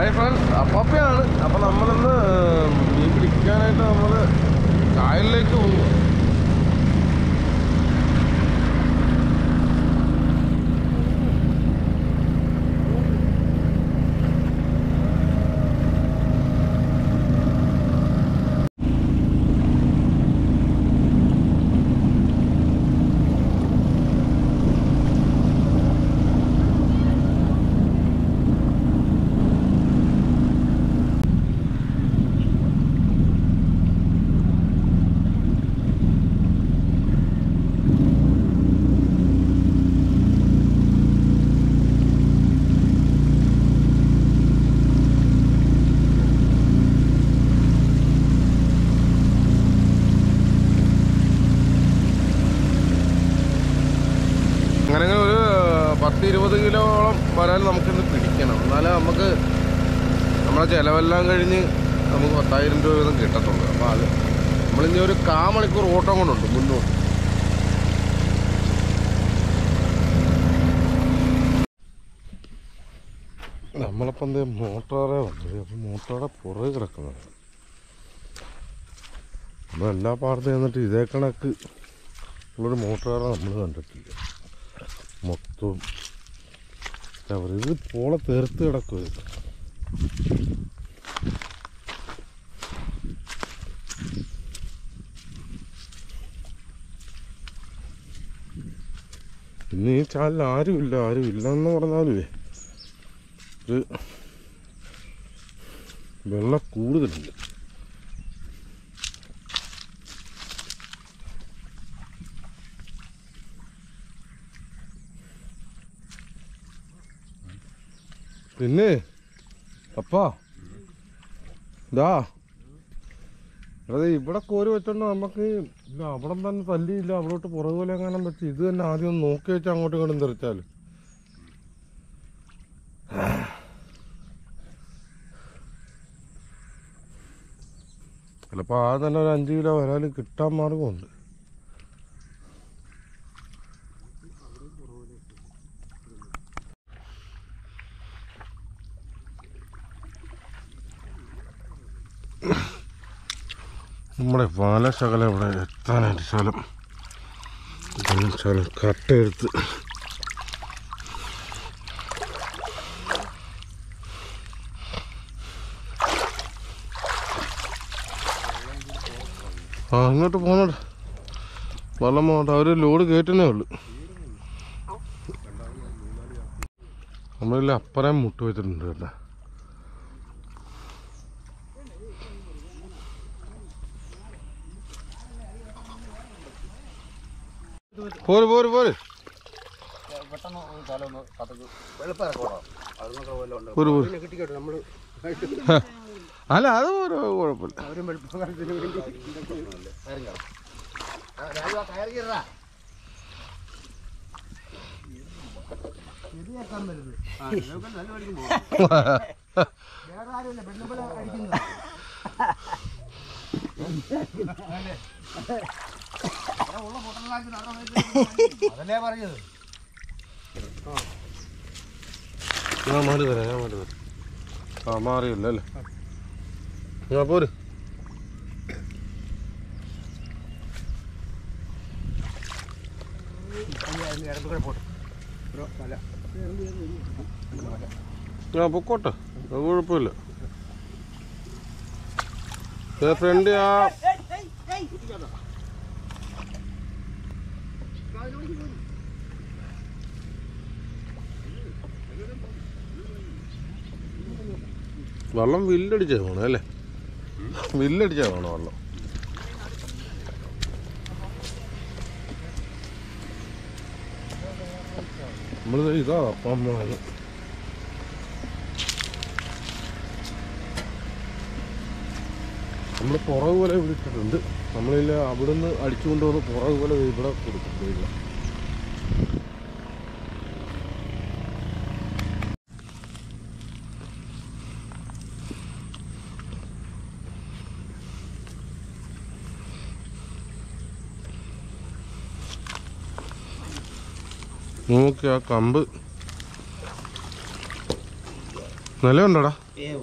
Hi friends അപ്പാപ്പയാണ് അപ്പം നമ്മളിന്ന് മീൻ പിടിക്കാനായിട്ട് നമ്മൾ കായലിലേക്ക് പോകും അങ്ങനെ അങ്ങനെ ഒരു പത്ത് ഇരുപത് കിലോളം വരാൻ നമുക്കിന്ന് പിടിക്കണം എന്നാലേ നമുക്ക് നമ്മളെ ചിലവെല്ലാം കഴിഞ്ഞ് നമുക്ക് പത്തായിരം രൂപ വീതം കിട്ടത്തുള്ളൂ അപ്പോൾ അത് നമ്മളിനി ഒരു കാ മണിക്കൂർ ഓട്ടം കൊണ്ടുണ്ട് മുന്നോട്ട് നമ്മളിപ്പം എന്ത് മോട്ടോറെ വന്നത് അപ്പം മോട്ടോറെ പുറകെ കിടക്കുന്നത് നമ്മൾ എല്ലാ പാടത്തും ചെന്നിട്ട് ഇതേ കണക്ക് ഉള്ളൊരു മോട്ടോറെ നമ്മൾ കണ്ടിട്ടില്ല മൊത്തം എന്താ പറയുക ഇത് പോളെ തീർത്ത് കിടക്കുക ഇത് പിന്നെ ഈ ചാനലിൽ ആരുമില്ല ആരും ഇല്ലെന്ന് പറഞ്ഞാലുവേ ഒരു വെള്ളം കൂടുതലുണ്ട് പിന്നെ അപ്പാ ദാ അതെ ഇവിടെ കോരി വെച്ചോണ്ട് നമുക്ക് ഇല്ല അവിടെ തന്നെ തല്ലിയില്ല അവിടോട്ട് പുറകുപോലെ എങ്ങനെ വെച്ച് ഇത് തന്നെ ആദ്യം ഒന്ന് നോക്കി വെച്ച് അങ്ങോട്ടും ഇങ്ങോട്ടും തെറിച്ചാല് ചിലപ്പോൾ ആ തന്നെ ഒരു അഞ്ച് കിലോ വരാൽ കിട്ടാൻ മാർഗമുണ്ട് നമ്മുടെ പാലശകലം ഇവിടെ എത്താനായിട്ട് ശകലം ഇതിന് ശകലം കട്ടയെടുത്ത് ആ ഇങ്ങോട്ട് പോന്നോട്ടെ വെള്ളം പോകട്ടെ അവർ ലോഡ് കയറ്റുന്നേ ഉള്ളു നമ്മളില്ല അപ്പറേം മുട്ട് വെച്ചിട്ടുണ്ട് കേട്ടോ പോര് പോര് പോര് പോര് പോര് അല്ല അത് പോര് കുഴപ്പമില്ല അതല്ലേ പറഞ്ഞത് ഞാൻ മാറി തരാം ഞാൻ മാറി തരാം ആ മാറിയില്ല അല്ലേ ഞാൻ പോര് ഇടത്ത് കൂടെ പോട്ടെ ഒരു മല ഞാൻ പൊക്കോട്ടെ അത് കുഴപ്പമില്ല ഫ്രണ്ട് ആ വെള്ളം വില്ലടിച്ചാ വേണം അല്ലേ വില്ലടിച്ചാ വേണം വെള്ളം നമ്മളിത് ഇതാ അപ്പം അമ്മ നമ്മൾ പുറകു പോലെ ഇവിടെ ഇട്ടിട്ടുണ്ട് നമ്മളില്ല അവിടുന്ന് അടിച്ചു കൊണ്ടുവന്ന് പുറകു പോലെ ദേ ഇവിടെ കൊടുക്കും നോക്കി ആ കമ്പ് നിലയുണ്ടോടാ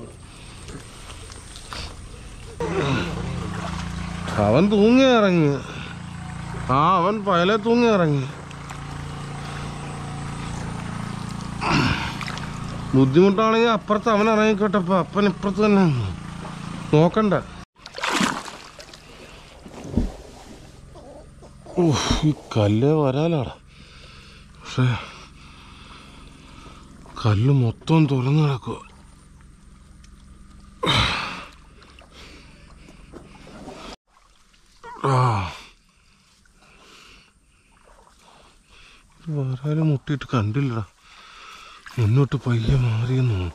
അവൻ തൂങ്ങി ഇറങ്ങി ആ അവൻ പയലെ തൂങ്ങി ഇറങ്ങി ബുദ്ധിമുട്ടാണെങ്കിൽ അപ്പുറത്ത് അവൻ ഇറങ്ങിക്കോട്ടെ അപ്പൊ അപ്പൻ ഇപ്പുറത്ത് തന്നെ നിന്നു. നോക്കണ്ട ഉഫ്, ഈ കല്ല് വരാലാടാ പക്ഷേ കല്ല് മൊത്തം തുറന്നു കിടക്കുക ആ വരാല് മുട്ടിയിട്ട് കണ്ടില്ലടാ മുന്നോട്ട് പയ്യെ മാറിയെന്ന് തോന്നുന്നു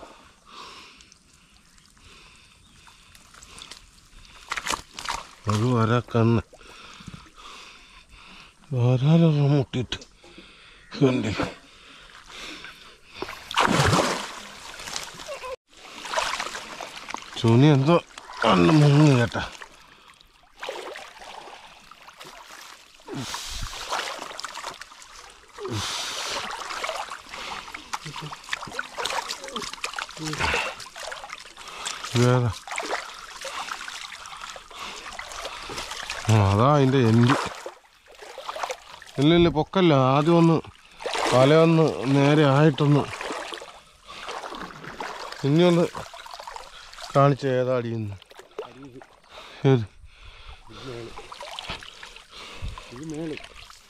അത് വരാ കന്ന് വരാലൊരെണ്ണം മുട്ടിയിട്ട് കണ്ടില്ല ചുനി എന്തോ കണ്ണ് മുങ്ങി കേട്ടാ ഇതേതാ ആ, അതാ അതിൻ്റെ എൻഡ് ഇല്ല ഇല്ല പൊക്കല്ല ആദ്യം ഒന്ന് തല ഒന്ന് നേരെ ആയിട്ടൊന്ന് ഇനി ഒന്ന് കാണിച്ച ഏതാടിയെന്ന് ഏത് ഇത് മേളിൽ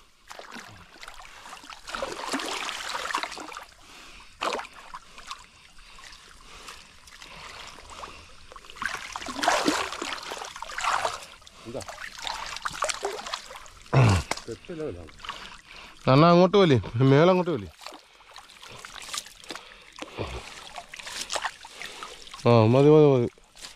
എന്താ തെറ്റില്ല വല്ലതും. എന്നാ അങ്ങോട്ട് വലി മേലങ്ങോട്ട് വലി ആ മതി മതി മതി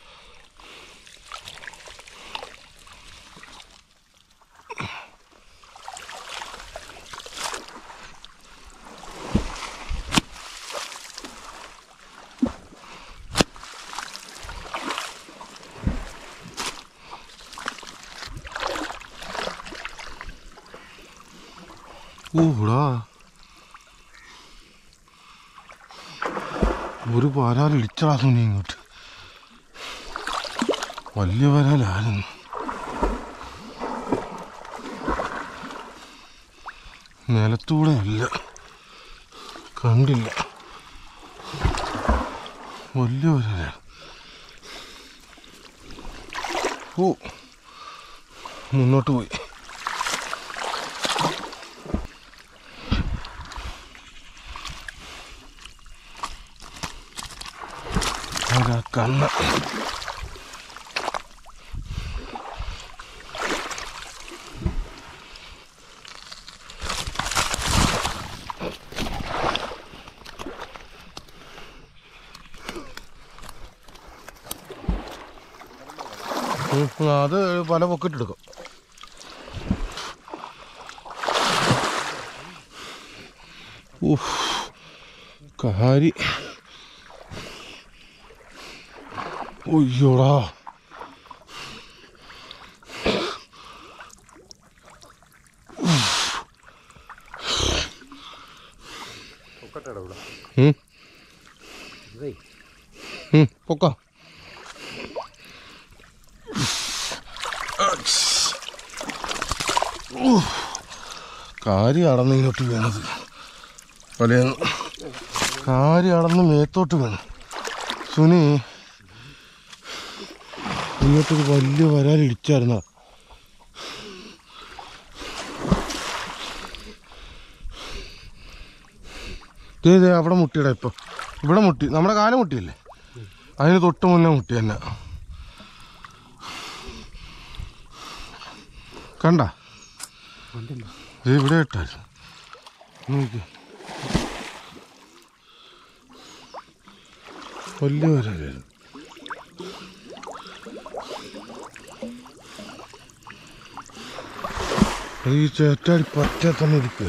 ഊടാ ഒരു വരാൽ ഇടിച്ചടാ സുനി ഇങ്ങോട്ട് വലിയ വരാലായിരുന്നു നിലത്തൂടെ അല്ല കണ്ടില്ല വലിയ വരാലാണ് ഓ മുന്നോട്ട് പോയി അതാ കണ്ണ ഉം, അത് പല പൊക്കിട്ടെടുക്കും ഉഫ് കാരി ഒയ്യോടാ പൊക്കട്ടെടാ ഇവിടെ. ഉം, ഇതേ ഉം, പൊക്കാം കാരി അടന്ന് ഇങ്ങോട്ട് വീണത് പലയെന്ന് കാരി അടന്ന് മേത്തോട്ട് വീണു സുനി ഇങ്ങോട്ടൊരു വലിയ വരാൽ ഇടിച്ചായിരുന്ന ഇതേ അവിടെ മുട്ടിയടാ ഇപ്പൊ ഇവിടെ മുട്ടി നമ്മുടെ കാലം മുട്ടിയല്ലേ അതിന് തൊട്ട് മുന്നേ മുട്ടി തന്നെ കണ്ട കണ്ടില്ല ഇത് ഇവിടെ ഇട്ടായിരുന്നു നോക്കി വലിയ വരാലായിരുന്നു അത് ഈ ചേറ്റാടി പറ്റേ തന്നെ ഇരിക്കുക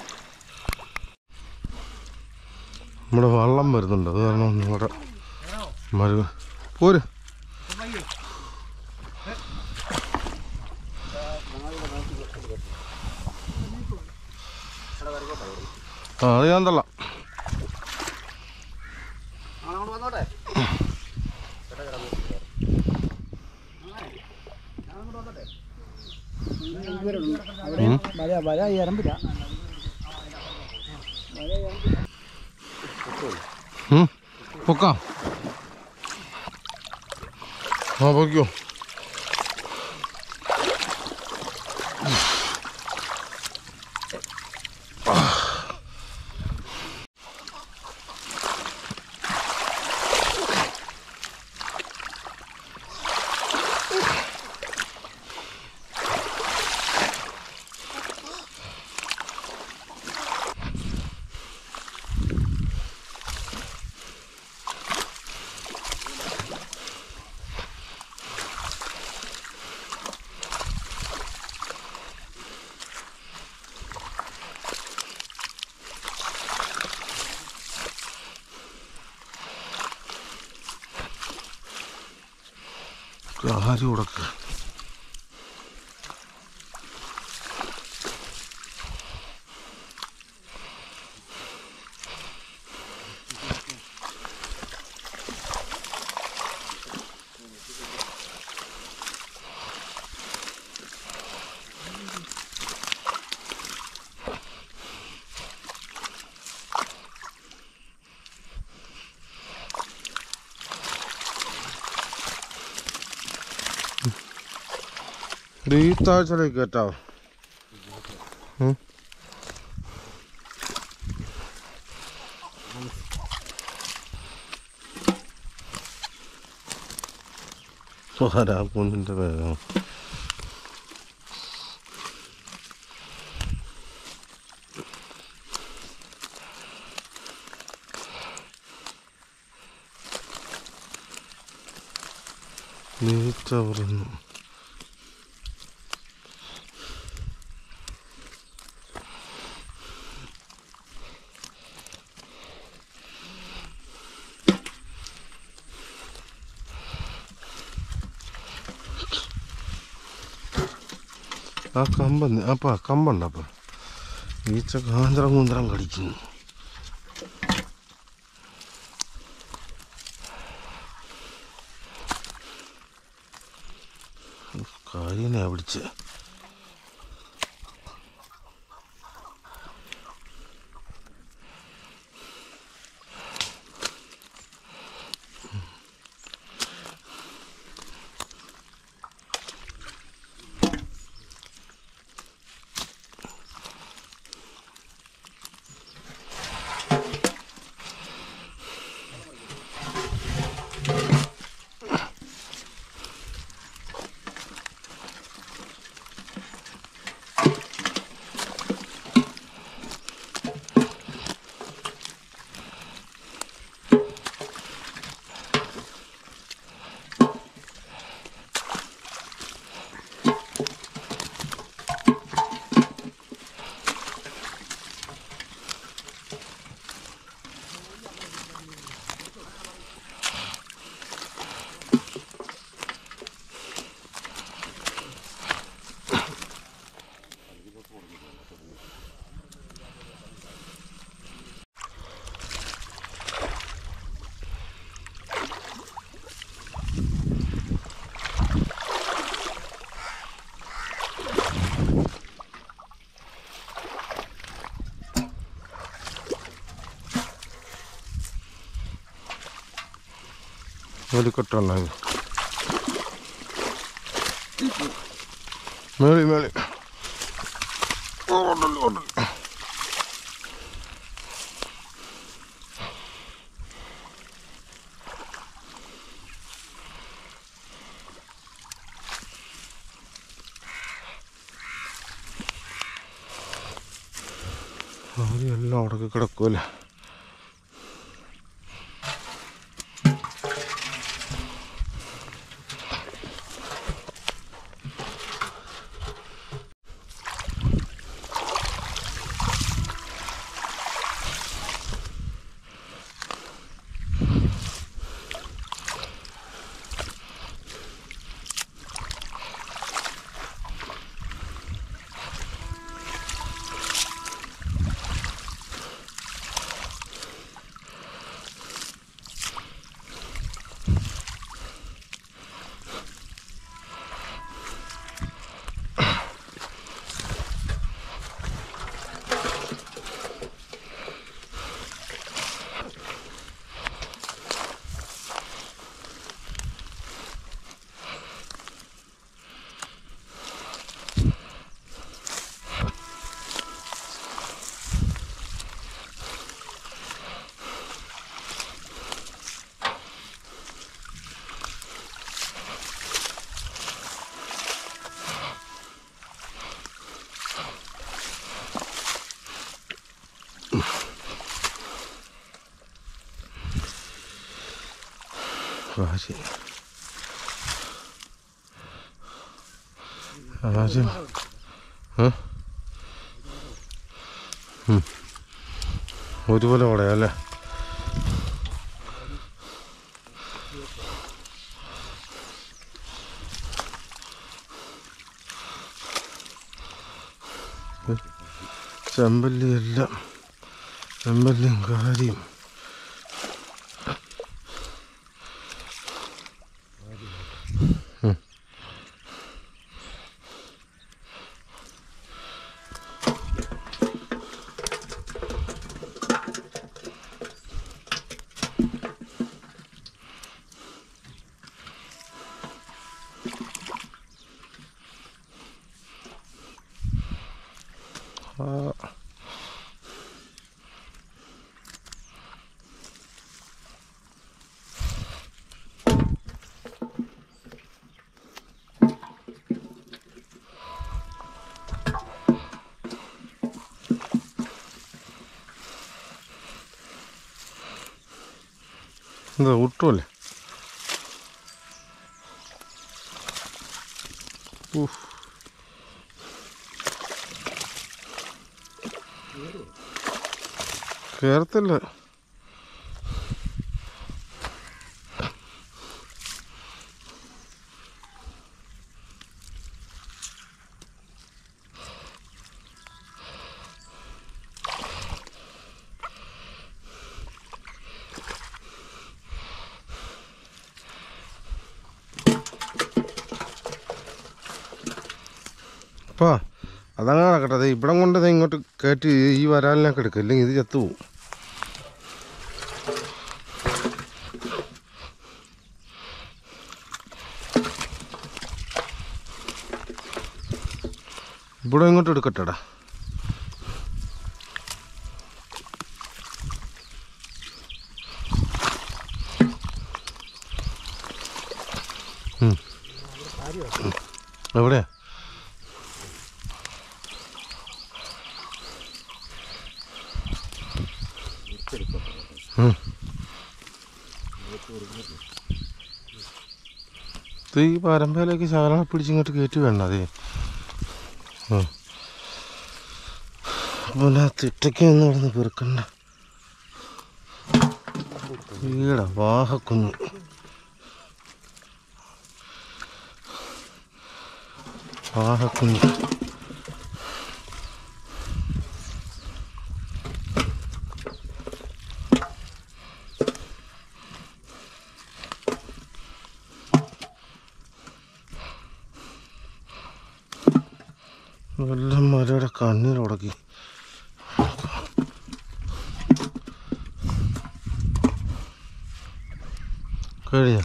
നമ്മുടെ വള്ളം വരുന്നുണ്ട് അത് കാരണം നമ്മുടെ മരു പോര് ആ അത് ഞാൻ തള്ളാം ഉം. വല വല ഇറമ്പില്ല ഉം. പൊക്കാം ആ പൊയ്ക്കോ ആര് കൊടുക്ക ഈ താഴ്ചയിലേക്ക് കയറ്റാവോ ഉം. സ്വഹരാ കുഞ്ഞിൻ്റെ വേഗം നീച്ച പറയുന്നു ആ കമ്പം അപ്പ കമ്പുണ്ട് അപ്പ ഈച്ച കാന്തരം കുന്തരം കടിക്കുന്നു കാര്യനെ പിടിച്ച് വേലിക്കൊട്ടാണ് ഇത് മേളി മേളി ഓടല് ഓടല് എല്ലാം അടക്കി കിടക്കുമല്ലേ കാര്യം കാര്യം ഏ? ഉം. ഒരുപോലെ പറയാം അല്ലേ ചെമ്പല്ലി എല്ലാം ചെമ്പല്ലിയും കാരിയും ഉം. ആ എന്താ ഒട്ടുമല്ലേ ഊഫ്. കേറത്തില്ല അപ്പാ അതങ്ങനെ നടക്കട്ടെ ദേ ഇവിടം കൊണ്ട് ദേ ഇങ്ങോട്ട് കയറ്റി ഈ വരാലിനൊക്കെ എടുക്കും ഇല്ലെങ്കിൽ ഇത് ചത്തുപോകും ഇവിടെ ഇങ്ങോട്ട് എടുക്കട്ടെടാ ഉം. എവിടെയാ ഉം. ഇത് ഈ പരമ്പയിലേക്ക് ശകലം പിടിച്ചിങ്ങോട്ട് കയറ്റി വേണ്ട അതെ പിന്നെ തിട്ടയ്ക്ക് ഒന്ന് കിടന്ന് പെറുക്കണ്ട ഈട വാഹക്കുഞ്ഞ് വാഹക്കുഞ്ഞ് എല്ലാം മലയുടെ കണ്ണിലുടക്കി കഴിഞ്ഞ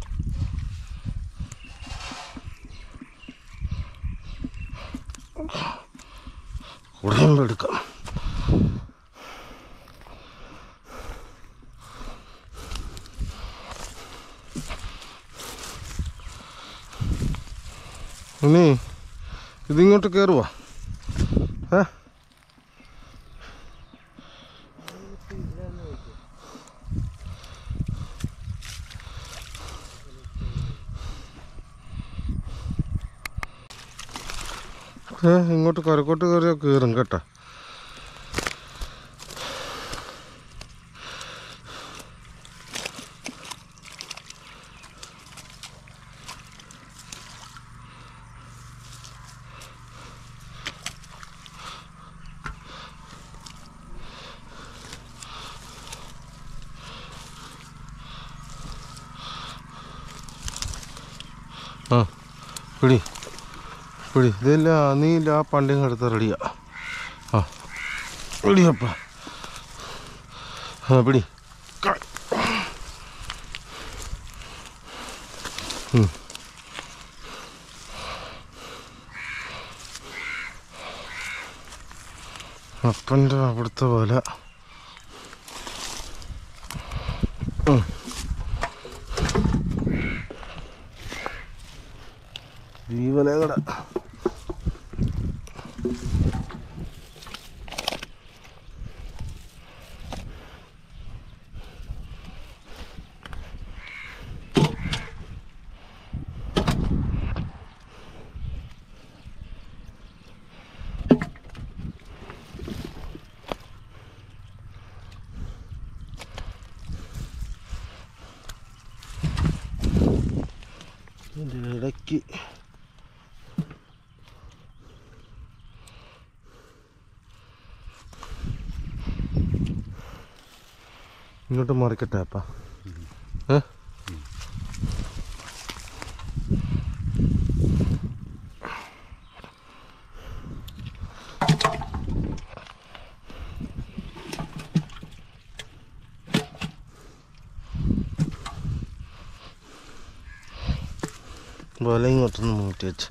കുടയുമ്പോ എടുക്കാം ഇനി ഇതിങ്ങോട്ട് കയറുവാ ഏ ഏ ഇങ്ങോട്ട് കരക്കോട്ട് കയറിയാൽ കയറും കേട്ടോ ആ പിടി പിടി ഇതില്ല നീ ഇല്ല ആ പണ്ടിങ് എടുത്ത് റെഡിയാ ആ പിടിയപ്പ ആ പിടി ക- ഉം. അപ്പൻ്റെ അവിടുത്തെ പോലെ ഉം. ജീവനെ കൂടെ ഇതിൻ്റെ ഇടയ്ക്ക് ഇങ്ങോട്ട് മാറിക്കട്ടെ അപ്പ ഏ വല ഇങ്ങോട്ടൊന്ന് മൂട്ടി വെച്ച്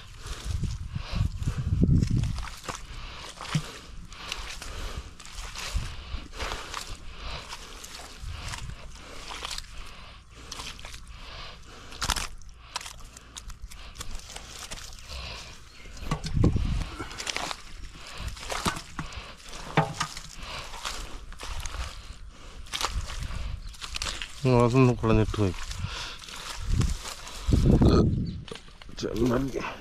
അതൊന്ന് കുളഞ്ഞിട്ട് പോയി ചെമ്മല്ലി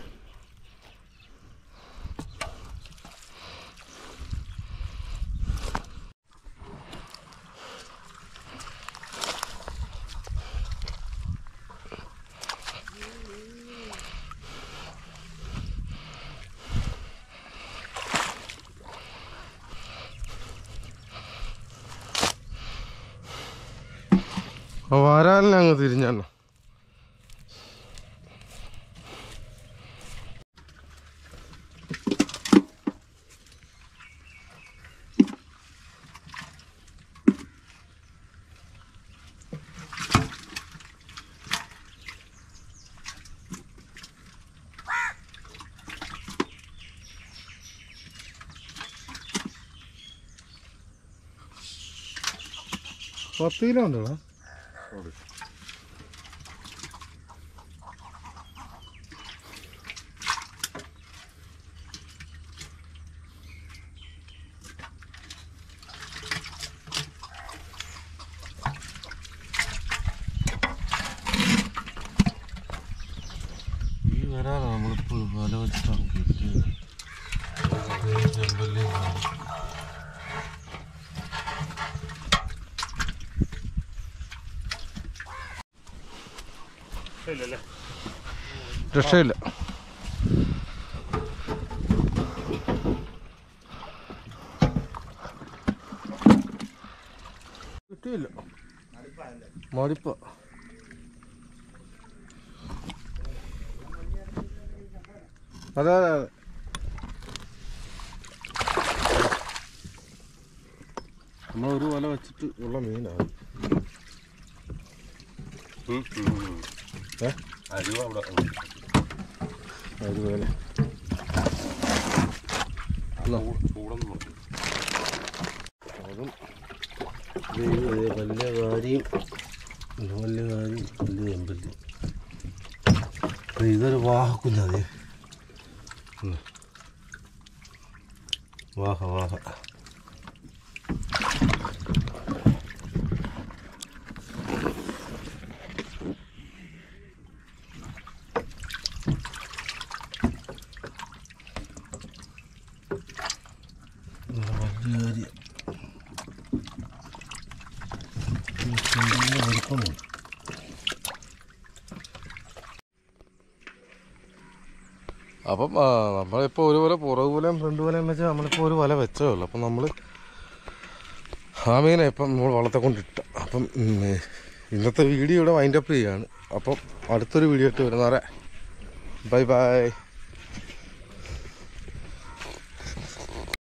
വരാലിനെ അങ്ങ് തിരിഞ്ഞാണ് പത്ത് കിലോ ഉണ്ടോടാ ഈ വരാനാണ് നമ്മളിപ്പോൾ വല വെച്ചിട്ടാണ് കിട്ടിയത് ചെമ്പല്ലി രക്ഷയില്ല കിട്ടിയില്ല മടിപ്പ അതെ അതെ അതെ നമ്മൾ ഒരു വല വെച്ചിട്ട് ഉള്ള മീനാണ് ഏ അരിവ അവിടെ അതുപോലെ ചൂടൊന്നും നോക്കി അതും ഇത് വലിയ കാരിയും ഇത് വലിയ കാര്യം വലിയ എമ്പല്ലി അപ്പൊ ഇതൊരു വാഹക്കുഞ്ഞത് വാഹ വാഹ വലിയ കാര്യം ചെറിയ വലിപ്പമുണ്ട് അപ്പം ആ, നമ്മളിപ്പോൾ ഒരു വല പുറകു വലയും ഫ്രണ്ട് വലയും വെച്ചാൽ നമ്മളിപ്പോൾ ഒരു വല വെച്ചേ ഉള്ളൂ അപ്പം നമ്മൾ ആ മീനെ ഇപ്പം നമ്മൾ വള്ളത്തെ കൊണ്ടിട്ട അപ്പം ഉം, ഇന്നത്തെ വീഡിയോ ഇവിടെ വൈൻഡപ്പ് ചെയ്യാണ് അപ്പം അടുത്തൊരു വീഡിയോ ഇട്ട് വരുന്നവരെ ബൈ ബൈ